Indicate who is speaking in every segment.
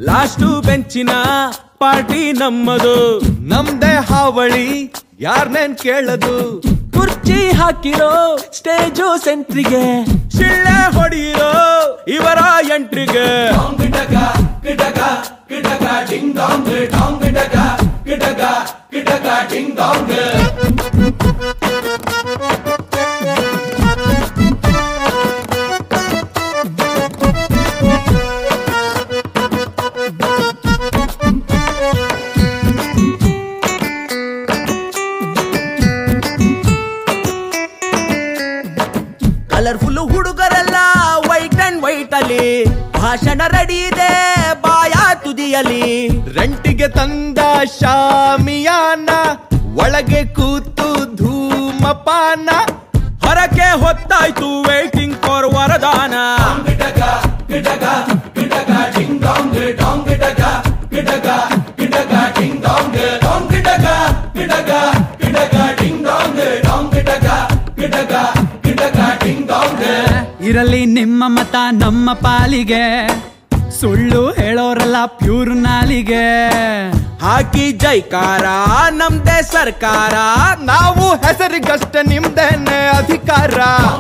Speaker 1: Last ಬೆಂಚಿನ party ನಮ್ಮದು
Speaker 2: ನಮ್ದೇ ಹಾವಳಿ ಯಾರ್ನೇನ್ ಕೇಳದು
Speaker 1: ಕುರ್ಚಿ ಹಾಕಿರೋ ಸ್ಟೇಜು ಸೆಂಟ್ರಿಗೆ ಶಿಳ್ಳೆ ಹೊಡೆಯಿರೋ ಇವರ ಎಂಟ್ರಿಗೆ ಕಲರ್ಫುಲ್ ಹುಡುಗರೆಲ್ಲ ವೈಟ್ ಅಂಡ್ ವೈಟ್ ಅಲ್ಲಿ ಭಾಷಣ ರೆಡಿ ಇದೆ ಬಾಯ ತುದಿಯಲಿ
Speaker 2: ರೆಂಟಿಗೆ ತಂದ ಶಾಮಿಯಾನ ಒಳಗೆ ಕೂತು ಧೂಮಪಾನ
Speaker 1: ಹೊರಕ್ಕೆ ಹೊತ್ತಾಯ್ತು ವೈಟಿಂಗ್ ಫಾರ್ ವರದಾನ
Speaker 3: ಇರಲಿ ನಿಮ್ಮ ಮತ ನಮ್ಮ ಪಾಲಿಗೆ ಸುಳ್ಳು ಹೇಳೋರಲ್ಲ ಪ್ಯೂರ್ ನಾಲಿಗೆ
Speaker 1: ಹಾಕಿ ಜೈಕಾರ ನಮ್ದೇ ಸರ್ಕಾರ
Speaker 2: ನಾವು ಹೆಸರಿಗಷ್ಟೇ ನಿಮ್ದೇನೆ ಅಧಿಕಾರ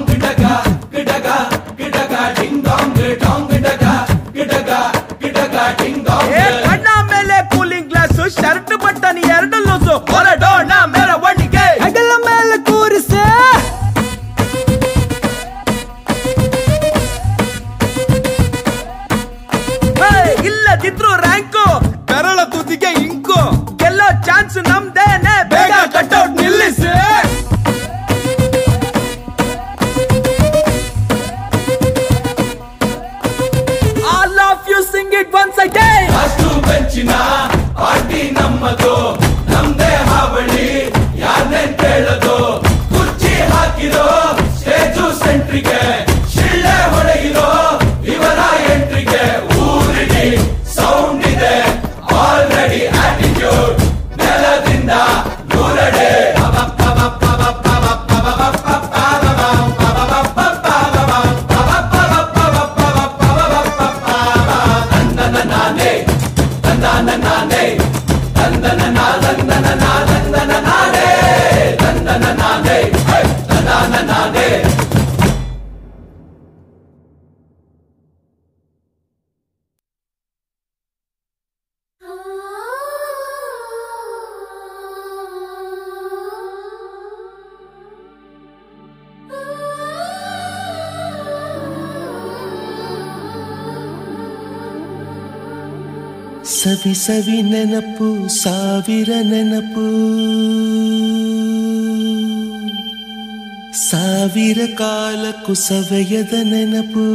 Speaker 1: ಏ ಕಣ್ಣ ಮೇಲೆ ಕೂಲಿಂಗ್ ಗ್ಲಾಸ್ ಶರ್ಟ್ ಬಟನ್ ಎರಡು ಲೂಸು ಹೊರಡೋಣ ಮೆರವಣಿಗೆ
Speaker 3: ಹೆಗಲ ಮೇಲೆ ಕೂರಿಸೆ
Speaker 1: ಹೇ, ಇಲ್ಲದಿದ್ರು ರ್ಯಾಂಕು
Speaker 2: ಕರಳ ತುದಿಗೆ ಇಂಕು
Speaker 1: ಗೆಲ್ಲೋ ಚಾನ್ಸ್ ನಮ್ದೇನೆ ಬೇಗ ಕಟ್ಔಟ್ ನಿಲ್ಲಿಸಿ All of you sing it once again.
Speaker 4: ಸವಿ ಸವಿ ನೆನಪು ಸಾವಿರ ನೆನಪು ಸಾವಿರ ಕಾಲಕ್ಕೂ ಸವೆಯದ ನೆನಪು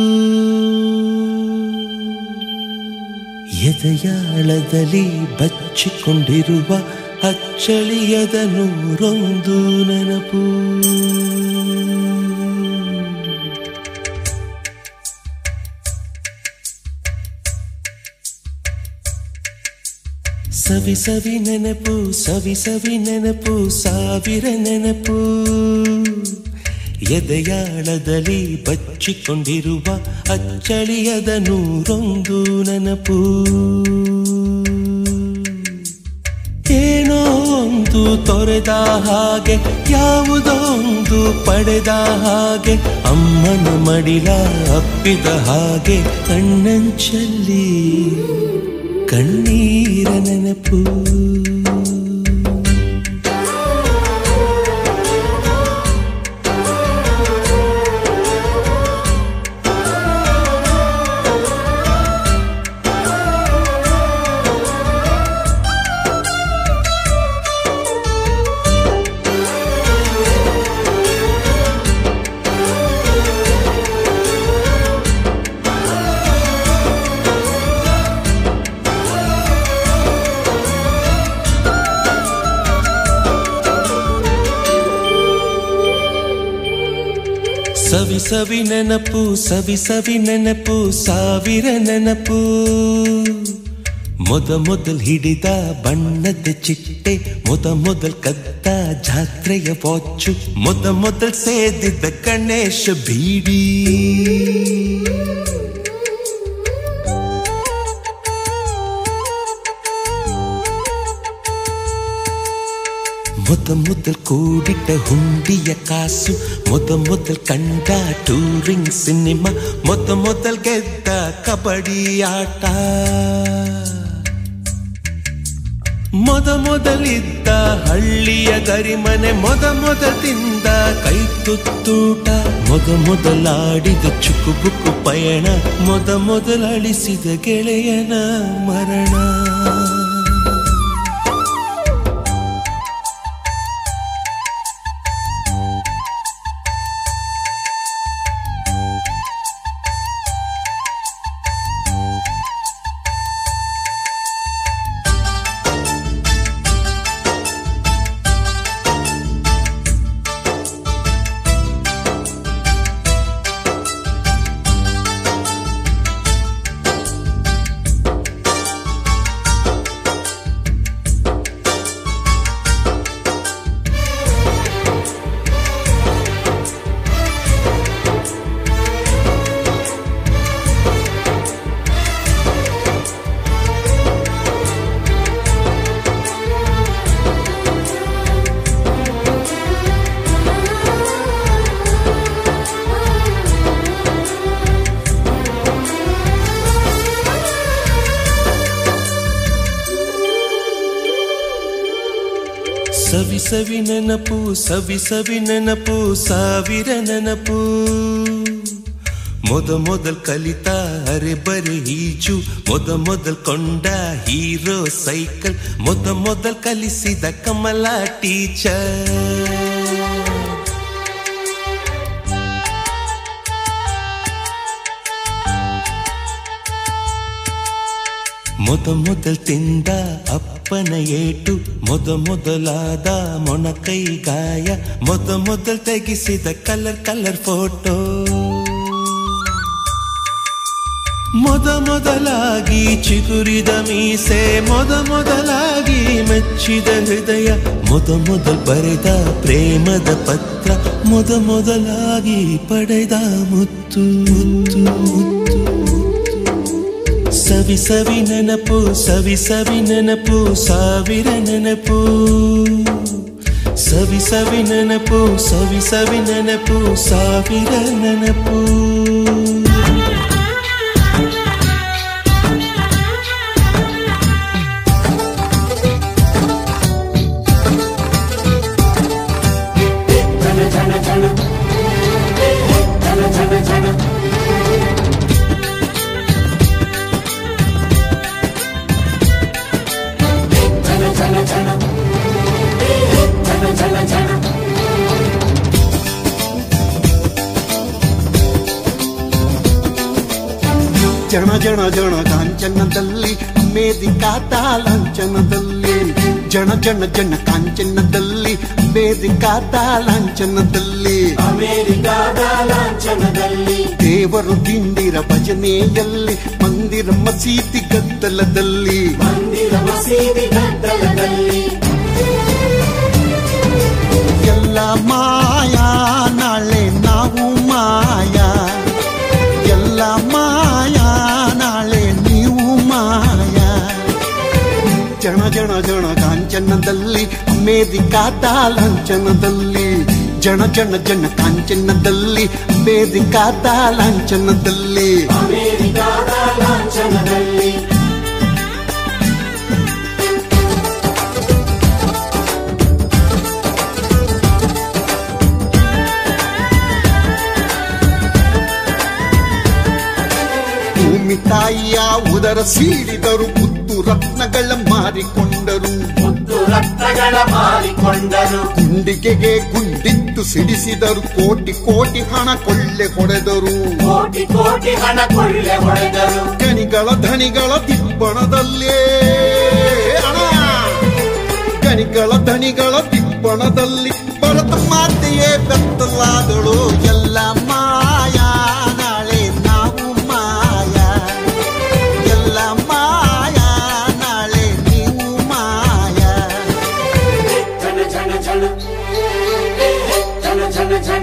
Speaker 4: ಎದೆಯಾಳದಲ್ಲಿ ಬಚ್ಚಿಕೊಂಡಿರುವ ಅಚ್ಚಳಿಯದ ನೂರೊಂದು ನೆನಪು ಸವಿ ಸವಿ ನೆನಪು ಸವಿ ಸವಿ ನೆನಪು ಸಾವಿರ ನೆನಪು ಎದೆಯಾಳದಲ್ಲಿ ಬಚ್ಚಿಕೊಂಡಿರುವ ಅಚ್ಚಳಿಯದ ನೂರೊಂದು ನೆನಪು ಏನೋ ಒಂದು ತೊರೆದ ಹಾಗೆ ಯಾವುದೋ ಒಂದು ಪಡೆದ ಹಾಗೆ ಅಮ್ಮನ ಮಡಿಲ ಅಪ್ಪಿದ ಹಾಗೆ ಕಣ್ಣಂಚಲ್ಲಿ ಕಣ್ಣೀರ ನೆನಪು ಸವಿ ಸವಿ ನೆನಪು ಸವಿ ಸವಿ ನೆನಪು ಸಾವಿರ ನೆನಪು ಮೊದ ಮೊದಲ್ ಹಿಡಿದ ಬಣ್ಣದ ಚಿಟ್ಟೆ ಮೊದ ಮೊದಲ್ ಕದ್ದ ಜಾತ್ರೆಯ ವಾಚು ಮೊದ ಮೊದಲ್ ಸೇದಿದ್ದ ಗಣೇಶ ಬೀಡಿ ಮೊದ ಮೊದಲ್ ಕೂಡಿಟ್ಟ ಹುಂಡಿಯ ಕಾಸು ಮೊದ ಮೊದಲ್ ಕಂಡ ಟೂರಿಂಗ್ ಸಿನಿಮಾ ಮೊದ ಮೊದಲ್ ಗೆದ್ದ ಕಬಡ್ಡಿ ಆಟ ಮೊದ ಮೊದಲಿದ್ದ ಹಳ್ಳಿಯ ಗರಿಮನೆ ಮೊದ ಮೊದಲಿಂದ ಕೈ ತುತ್ತೂಟ ಮೊದ ಮೊದಲಾಡಿದ ಚುಕುಬುಕು ಪಯಣ ಮೊದ ಮೊದಲಳಿಸಿದ ಗೆಳೆಯನ ಮರಣ ಸವಿ ಸವಿ ನೆನಪು ಸವಿ ಸವಿ ನೆನಪು ಸಾವಿರ ನೆನಪು ಮೊದ ಮೊದಲ್ ಕಲಿತ ಅರೆ ಬರೆ ಈಜು ಮೊದ ಮೊದಲ್ ಕೊಂಡ ಹೀರೋ ಸೈಕಲ್ ಮೊದ ಮೊದಲ್ ಕಲಿಸಿದ ಕಮಲ ಟೀಚರ್ ಮೊದ ಮೊದಲ್ ತಿಂದ ಅಪ್ಪನ ಏಟು ಮೊದ ಮೊದಲಾದ ಮೊಣಕೈ ಗಾಯ ಮೊದ ಮೊದಲ್ ತೆಗಿಸಿದ ಕಲರ್ ಕಲರ್ ಫೋಟೋ ಮೊದ ಮೊದಲಾಗಿ ಚಿಗುರಿದ ಮೀಸೆ ಮೊದ ಮೊದಲಾಗಿ ಮೆಚ್ಚಿದ ಹೃದಯ ಮೊದ ಮೊದಲ್ ಬರೆದ ಪ್ರೇಮದ ಪತ್ರ ಮೊದ ಮೊದಲಾಗಿ ಪಡೆದ ಮುತ್ತು ಮುತ್ತು ಮುತ್ತು ಸವಿ ಸವಿ ನೆನಪು ಸವಿ ಸವಿ ನೆನಪು ಸಾವಿರ ನೆನಪು ಸವಿ ಸವಿ ನೆನಪು ಸವಿ ಸವಿ ನೆನಪು ಸಾವಿರ ನೆನಪು
Speaker 5: ಜಣ ಜಣ ಜಣ ಕಾಂಚನದಲ್ಲಿ ಮೇದಿಕಾತ ಲಾಂಛನದಲ್ಲಿ ಜಣ ಜಣ ಜಣ ಕಾಂಚನದಲ್ಲಿ ಮೇದಿಕಾತ ಲಾಂಛನದಲ್ಲಿ
Speaker 6: ಅಮೆರಿಕಾದ ಲಾಂಛನದಲ್ಲಿ
Speaker 5: ದೇವರು ದಿಂಡಿರ ಭಜನೆಯಲ್ಲಿ ಮಂದಿರ ಮಸೀದಿ ಗದ್ದಲದಲ್ಲಿ
Speaker 6: ಮಂದಿರ ಮಸೀದಿ ಗದ್ದಲದಲ್ಲಿ
Speaker 5: ಎಲ್ಲ ಮಾಯಾ ನಾಳೆ ನಾವು ಮಾಯಾ ಎಲ್ಲ ಮಾಯಾ ನಾಳೆ ನೀವು ಮಾಯಾ ಜಣ ಜಣ ಜಣ ಕಾಂಚನದಲ್ಲಿ ಮೇದಿಕಾತ ಲಾಂಛನದಲ್ಲಿ ಜಣ ಜಣ ಜಣ ಕಾಂಚನದಲ್ಲಿ ಮೇದಿಕಾತ ಲಾಂಛನದಲ್ಲಿ
Speaker 6: ಅಮೆರಿಕಾದ ಲಾಂಛನದಲ್ಲಿ
Speaker 5: ಭೂಮಿ ತಾಯಿಯ ಉದರ ಸೀಳಿದರು ಮುತ್ತು ರತ್ನಗಳ ಮಾರಿಕೊಂಡರು
Speaker 6: ಮುತ್ತು ರಕ್ತಗಳ ಮಾರಿಕೊಂಡರು
Speaker 5: ಗುಂಡಿಗೆಗೆ ಗುಂಡಿಟ್ಟು ಸಿಡಿಸಿದರು ಕೋಟಿ ಕೋಟಿ ಹಣ ಕೊಳ್ಳೆ ಹೊಡೆದರು
Speaker 6: ಕೋಟಿ ಕೋಟಿ ಹಣ ಕೊಳ್ಳೆ ಹೊಡೆದರು
Speaker 5: ಗಣಿಗಳ ಧನಿಗಳ ತಿಪ್ಪಣದಲ್ಲೇ ಹಣ ಗಣಿಗಳ ಧನಿಗಳ ತಿಪ್ಪಣದಲ್ಲಿ ಭರತ ಮಾತೆಯೇ ಬೆತ್ತಲಾದಳು ಎಲ್ಲ ಮಾಯಾ ನಾಳೆ ನಾವು ಮಾಯಾ ಎಲ್ಲ ಮಾಯಾ ನಾಳೆ ನೀವು ಮಾಯಾ
Speaker 6: ಜನ ಜನ ಜನ ಜನ ಜನ ಜನ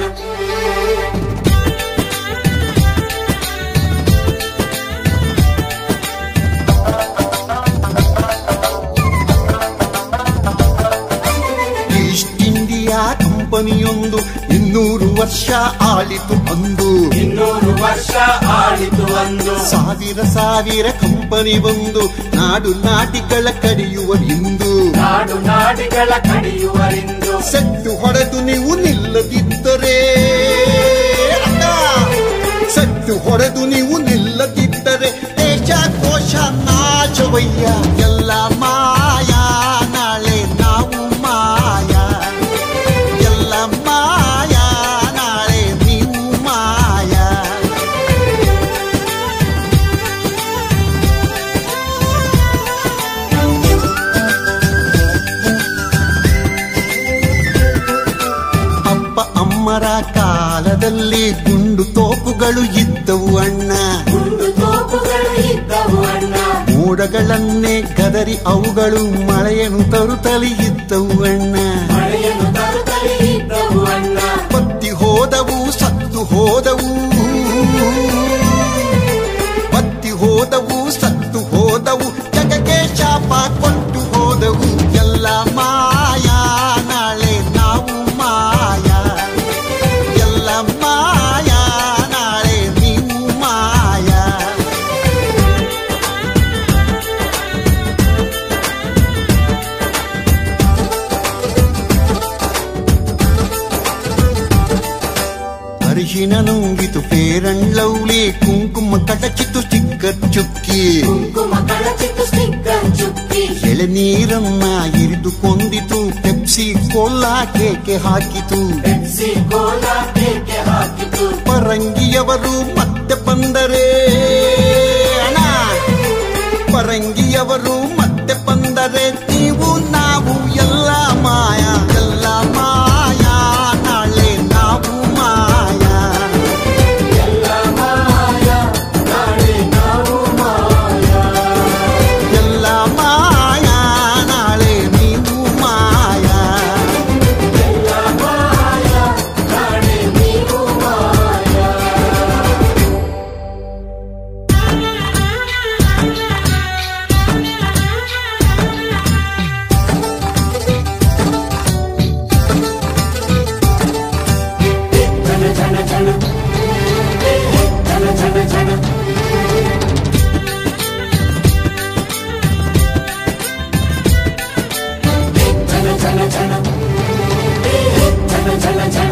Speaker 5: ಕಂಪನಿಯೊಂದು ಇನ್ನೂರು ವರ್ಷ ಆಳಿತು ಅಂದು
Speaker 6: ಇನ್ನೂರು ವರ್ಷ ಆಳಿತು ಅಂದು
Speaker 5: ಸಾವಿರ ಸಾವಿರ ಕಂಪನಿ ಬಂದು ನಾಡು ನಾಟಿಗಳ ಕಡಿಯುವ ಇಂದು
Speaker 6: ನಾಡು ನಾಡಿಗಳ ಕಡಿಯುವರಿಂದು
Speaker 5: ಸೆಟ್ಟು ಹೊಡೆದು ನೀವು ನಿಲ್ಲದಿದ್ದರೆ ಅಕ್ಕ, ಸೆಟ್ಟು ಹೊಡೆದು ನೀವು ನಿಲ್ಲದಿದ್ದರೆ ದೇಶ ಕೋಶ ನಾಶವಯ್ಯ ಎಲ್ಲ ಮಾಯಾ ನಾಳೆ ನಾವು ಮಾಯಾ ಎಲ್ಲ ಮಾಯಾ ನಾಳೆ ನೀವು ಮಾಯಾ ಅಪ್ಪ ಅಮ್ಮರ ಕಾಲದಲ್ಲಿ ಗುಂಡು ತೋಪುಗಳು ಇದ್ದವು ಅಣ್ಣ
Speaker 6: ಗುಂಡು ತೋಪುಗಳು ಇದ್ದವು ಅಣ್ಣ
Speaker 5: ಮೋಡಗಳನ್ನೇ ಗದರಿ ಅವುಗಳು ಮಳೆಯನ್ನು ತರುತ್ತಲೇ ಇದ್ದವು ಅಣ್ಣ
Speaker 6: ಮಳೆಯನ್ನು ತರುತ್ತಲೇ ಇದ್ದವು ಅಣ್ಣ
Speaker 5: ಬತ್ತಿ ಹೋದವು ಸತ್ತು ಹೋದವು ಬತ್ತಿ ಹೋದವು ಸತ್ತು ಹೋದವು ಜಗಕ್ಕೆ ಶಾಪ ಕೊಟ್ಟು ಹೋದವು ಎಲ್ಲ ಮಾಯಾ ನಾಳೆ ನಾವು ಮಾಯಾ ಎಲ್ಲ ಮಾಯಾ ನಾಳೆ ನೀವು ಮಾಯಾ ಅರಿಶಿನ ನುಂಗಿತು ಫೇರಂಡ್ಲೌಲಿ ಕುಂಕುಮ ಕಟಚಿತು ಚಿಕ್ಕ ಚುಕ್ಕಿ
Speaker 6: ಕುಂಕುಮ ಕಳಚಿತ್ತು ಸ್ಟಿಕ್ಕರ್ ಚುಕ್ಕಿ
Speaker 5: ಎಳೆನೀರನ್ನ ಇರಿದು ಕೊಂದಿತು ಪೆಪ್ಸಿ ಕೋಲಾ ಕೇಕೆ ಹಾಕಿತು
Speaker 6: ಪೆಪ್ಸಿ ಕೋಲಾ ಕೇಕೆ ಹಾಕಿತು
Speaker 5: ಪರಂಗಿಯವರು ಮತ್ತೆ ಬಂದರೆ ಅಣ್ಣ ಪರಂಗಿಯವರು ಮತ್ತೆ ಬಂದರೆ ನೀವು ನಾವು ಎಲ್ಲ ಮಾಯ ಎಲ್ಲ ಮಾಯಾ ನಾಳೆ ನಾವು ಮಾಯಾ
Speaker 6: ಎಲ್ಲ ಮಾಯ ನಾಳೆ ನಾವು ಮಾಯ
Speaker 5: ಎಲ್ಲ ಮಾಯಾ ನಾಳೆ ನೀವು ಮಾಯಾ
Speaker 6: ಎಲ್ಲ ಮಾಯ ನಾಳೆ ನೀವು ಮಾಯ ಜನ ಜನ ಜನ ಜನ ಜನ ಜನ ಜನ ಜನ ಜನ ಜನ ಜನ ಜನ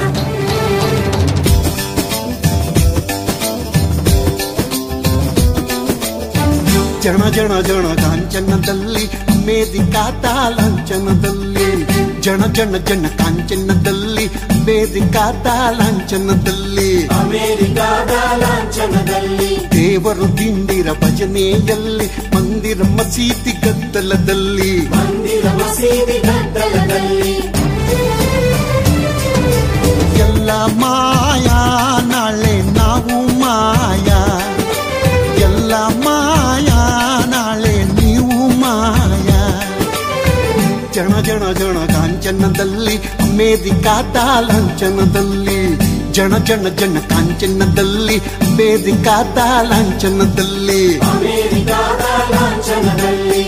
Speaker 5: ಜಣ ಜಣ ಜಣ ಕಾಂಚನದಲ್ಲಿ ಮೇದಿಕಾತ ಲಾಂಛನದಲ್ಲಿ ಜಣ ಜಣ ಜಣ ಕಾಂಚನದಲ್ಲಿ ಮೇದಿಕಾತ ಲಾಂಛನದಲ್ಲಿ
Speaker 6: ಅಮೆರಿಕಾದ ಲಾಂಛನದಲ್ಲಿ
Speaker 5: ದೇವರು ದಿಂಡಿರ ಭಜನೆಯಲ್ಲಿ ಮಂದಿರ ಮಸೀದಿ ಗದ್ದಲದಲ್ಲಿ
Speaker 6: ಮಂದಿರ ಮಸೀದಿ ಗದ್ದಲದಲ್ಲಿ
Speaker 5: ಎಲ್ಲ ಮಾಯಾ ನಾಳೆ ನಾವು ಮಾಯಾ ಎಲ್ಲ ಮಾಯಾ ನಾಳೆ ನೀವು ಮಾಯಾ ಜಣ ಜಣ ಜಣ ಕಾಂಚನದಲ್ಲಿ ಅಮೇರಿಕಾದ ಲಾಂಛನದಲ್ಲಿ ಜಣ ಜಣ ಜಣ ಕಾಂಚನದಲ್ಲಿ ಅಮೇರಿಕಾದ ಲಾಂಛನದಲ್ಲಿ
Speaker 6: ಅಮೆರಿಕಾದ ಲಾಂಛನದಲ್ಲಿ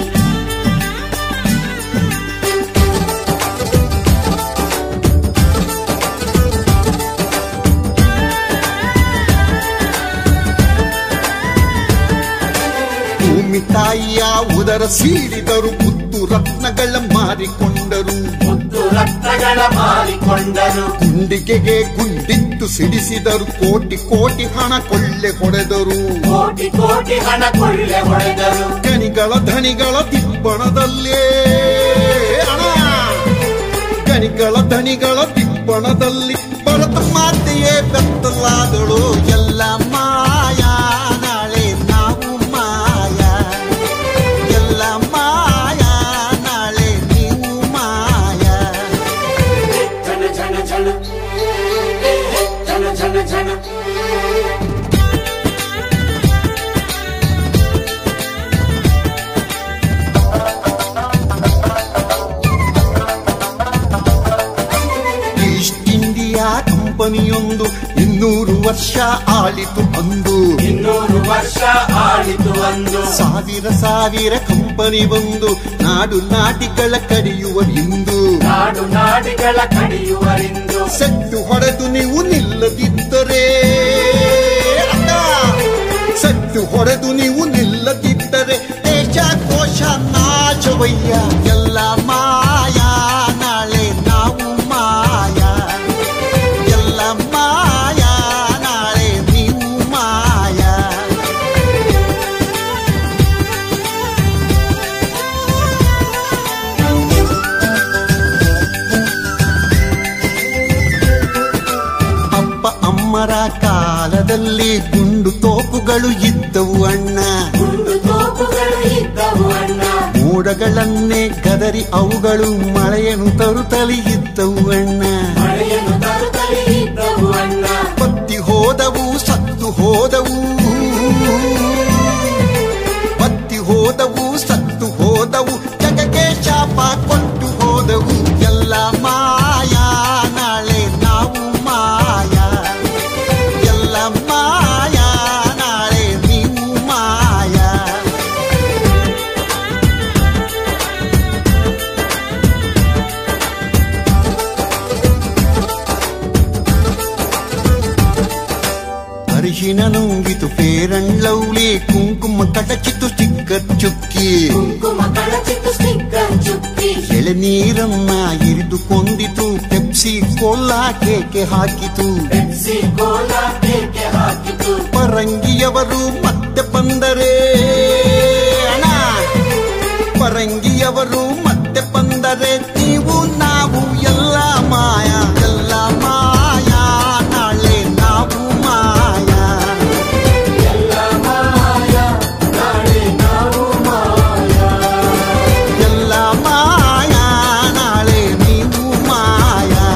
Speaker 5: ಭೂಮಿ ತಾಯಿಯ ಉದರ ಸೀಳಿದರು ಮುತ್ತು ರತ್ನಗಳ ಮಾರಿಕೊಂಡರು
Speaker 6: ಮುತ್ತು ರಕ್ತಗಳ ಮಾರಿಕೊಂಡರು
Speaker 5: ಗುಂಡಿಗೆಗೆ ಗುಂಡಿಟ್ಟು ಸಿಡಿಸಿದರು ಕೋಟಿ ಕೋಟಿ ಹಣ ಕೊಳ್ಳೆ ಹೊಡೆದರು
Speaker 6: ಕೋಟಿ ಕೋಟಿ ಹಣ ಕೊಳ್ಳೆ ಹೊಡೆದರು
Speaker 5: ಗಣಿಗಳ ಧನಿಗಳ ದಿಬ್ಬಣದಲ್ಲೇ ಹಣ ಗಣಿಗಳ ಧನಿಗಳ ದಿಬ್ಬಣದಲ್ಲಿ ಭರತ ಮಾತೆಯೇ ಬೆತ್ತಲಾದಳು ಎಲ್ಲ ಮಾಯಾ ನಾಳೆ ನಾವು ಮಾಯಾ ಎಲ್ಲ ಮಾಯಾ ನಾಳೆ ನೀವು ಮಾಯಾ
Speaker 6: ಜನ ಜನ ಜನ ಜನ ಜನ ಜನ
Speaker 5: ಈಸ್ಟ್ ಇಂಡಿಯಾ ಕಂಪನಿಯೊಂದು ಇನ್ನೂರು ವರ್ಷ ಆಳಿತು ಅಂದು
Speaker 6: ಇನ್ನೂರು ವರ್ಷ ಆಳಿತು ಅಂದು
Speaker 5: ಸಾವಿರ ಸಾವಿರ ಕಂಪನಿ ಬಂದು ನಾಡು ನಾಟಿಗಳ ಕಡಿಯುವ ಇಂದು
Speaker 6: ನಾಡು ನಾಡು ನಾಡಿಗಳ ಕಡಿಯುವರಿಂದು
Speaker 5: ಸೆಟ್ಟು ಹೊಡೆದು ನೀವು ನಿಲ್ಲದಿದ್ದರೆ ಅಕ್ಕ, ಸೆಟ್ಟು ಹೊಡೆದು ನೀವು ನಿಲ್ಲದಿದ್ದರೆ ದೇಶ ಕೋಶ ನಾಶವಯ್ಯ ಎಲ್ಲ ಮಾಯಾ ನಾಳೆ ನಾವು ಮಾಯಾ ಎಲ್ಲ ಮಾಯಾ ನಾಳೆ ನೀವು ಮಾಯಾ ಅಪ್ಪ ಅಮ್ಮರ ಕಾಲದಲ್ಲಿ ಗುಂಡು ತೋಪುಗಳು ಇದ್ದವು ಅಣ್ಣ
Speaker 6: ಗುಂಡು ತೋಪುಗಳು ಇದ್ದವು ಅಣ್ಣ
Speaker 5: ಮೋಡಗಳನ್ನೇ ಗದರಿ ಅವುಗಳು ಮಳೆಯನ್ನು ತರುತ್ತಲೇ ಇದ್ದವು ಅಣ್ಣ
Speaker 6: ಮಳೆಯನ್ನು ತರುತ್ತಲೇ ಇದ್ದವು ಅಣ್ಣ
Speaker 5: ಬತ್ತಿ ಹೋದವು ಸತ್ತು ಹೋದವು ಬತ್ತಿ ಹೋದವು ಸತ್ತು ಹೋದವು ಜಗಕ್ಕೆ ಶಾಪ ಕೊಟ್ಟು ಹೋದವು ಎಲ್ಲ ಮಾಯಾ ನಾಳೆ ನಾವು ಮಾಯಾ ಎಲ್ಲ ಮಾಯಾ ನಾಳೆ ನೀವು ಮಾಯಾ ಅರಿಶಿನ ನುಂಗಿತು ಪೇರಂಡ್ಲೌಲಿ ಕುಂಕುಮ ಕಟಚಿತು ಚಿಕ್ಕ ಚುಕ್ಕಿ
Speaker 6: ಕುಂಕುಮ ಕಳಚಿತ್ತು ಸ್ಟಿಕ್ಕರ್ ಚುಕ್ಕಿ
Speaker 5: ಎಳೆನೀರನ್ನ ಇರಿದು ಕೊಂದಿತು ಪೆಪ್ಸಿ ಕೋಲಾ ಕೇಕೆ ಹಾಕಿತು
Speaker 6: ಬೆಡ್ಸಿ ಕೋಲ ಕೇಕೆ ಹಾಕಿತು
Speaker 5: ಪರಂಗಿಯವರು ಮತ್ತೆ ಬಂದರೆ ಅಣ್ಣ ಪರಂಗಿಯವರು ಮತ್ತೆ ಬಂದರೆ ನೀವು ನಾವು ಎಲ್ಲ ಮಾಯ ಎಲ್ಲ ಮಾಯಾ ನಾಳೆ ನಾವು ಮಾಯಾ ಎಲ್ಲ ಮಾಯಾ ನಾಳೆ ನೀವು ಮಾಯಾ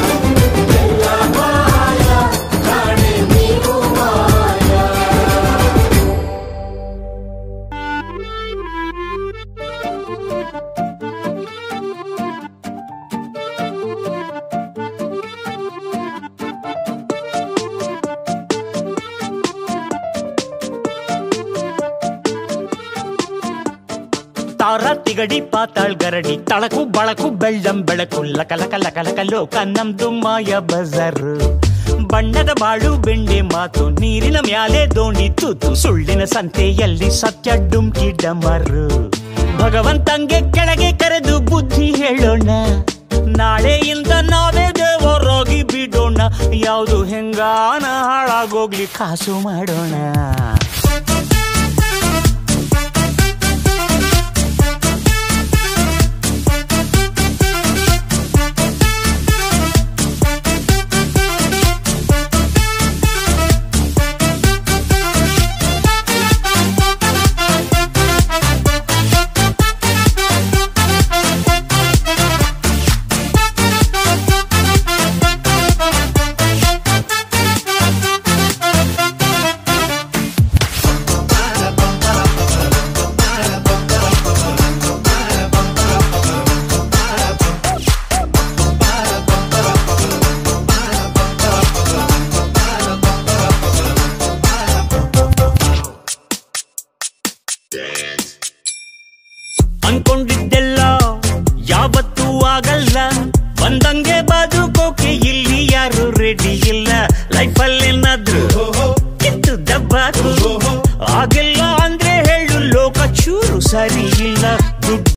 Speaker 7: ತಾರ ತಿಗಡಿ ಪಾತಾಳ್ ಗರಡಿ ತಳಕು ಬಳಕು ಬೆಳ್ಳಂ ಬೆಳಕು ಲಕ ಲಕ ಲಕ ಲಕ ಲೋಕ ನಮ್ದು ಮಾಯ ಬಜಾರು ಬಣ್ಣದ ಬಾಳು ಬೆಂಡೆ ಮಾತು ನೀರಿನ ಮ್ಯಾಲೆ ದೋಣಿ ತೂತು ಸುಳ್ಳಿನ ಸಂತೆಯಲ್ಲಿ ಸತ್ಯ ಡುಮ್ಕಿ ಡಮರು ಭಗವಂತಂಗೆ ಕೆಳಗೆ ಕರೆದು ಬುದ್ಧಿ ಹೇಳೋಣ ನಾಳೆಯಿಂದ ನಾವೇ ದೇವರಾಗಿ ಬಿಡೋಣ ಯಾವುದು ಹೆಂಗಾನ ಹಾಳಾಗೋಗ್ಲಿ ಕಾಸು ಮಾಡೋಣ ಅನ್ಕೊಂಡಿದ್ದೆಲ್ಲ ಯಾವತ್ತೂ ಆಗಲ್ಲ ಬಂದಂಗೆ ಬದುಕೋಕೆ ಇಲ್ಲಿ ಯಾರು ರೆಡಿ ಇಲ್ಲ ಲೈಫಲ್ಲಿ ಏನಾದ್ರು ಕಿತ್ತು ದಬ್ಬಾಕು ಆಗಿಲ್ಲ ಅಂದ್ರೆ ಹೇಳು ಲೋಕ ಚೂರು ಸರಿ ಇಲ್ಲ ದುಡ್ಡು